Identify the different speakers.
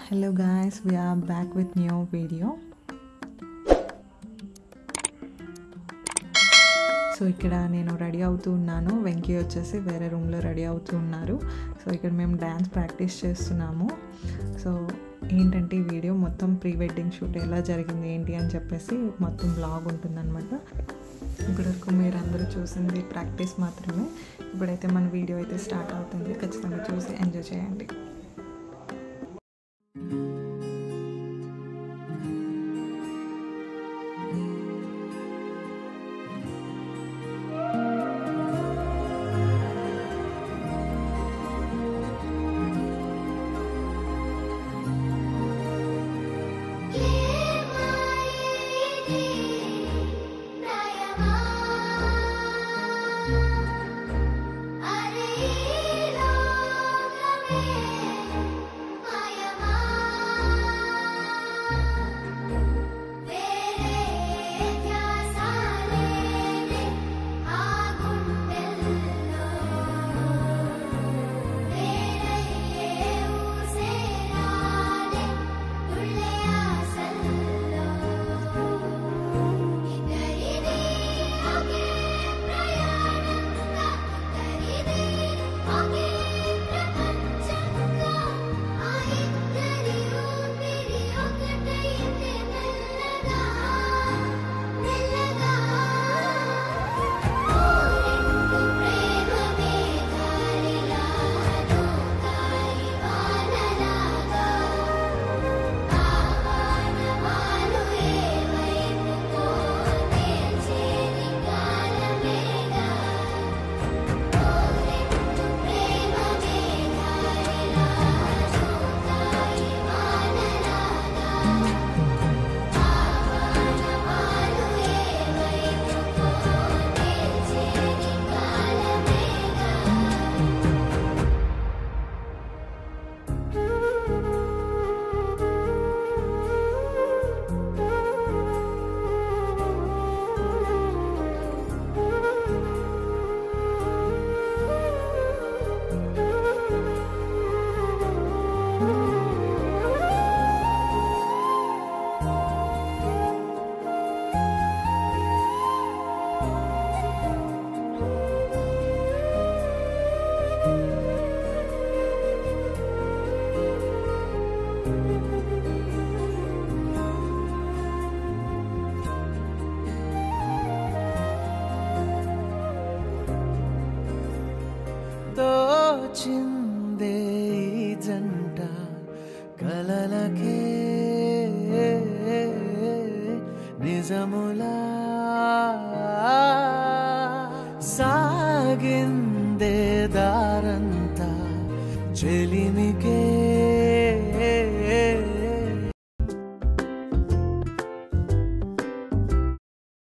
Speaker 1: hello guys we are back with new video so ఇక్కడ నేను ready అవుతూ ఉన్నాను వెంకీ వచ్చేసి వేరే రూమ్లో రెడీ అవుతూ ఉన్నారు సో ఇక్కడ మేము డ్యాన్స్ ప్రాక్టీస్ చేస్తున్నాము సో ఏంటంటే ఈ వీడియో మొత్తం ప్రీ వెడ్డింగ్ షూట్ ఎలా జరిగింది ఏంటి అని చెప్పేసి మొత్తం బ్లాగ్ ఉంటుందన్నమాట ఇప్పటివరకు మీరు అందరూ చూసింది ప్రాక్టీస్ మాత్రమే ఇప్పుడైతే మన వీడియో అయితే స్టార్ట్ అవుతుంది ఖచ్చితంగా చూసి ఎంజాయ్ చేయండి
Speaker 2: తోచిందే ఈ జంట కలలకే నిజములా సాగిందే దారంతా చెలిమికే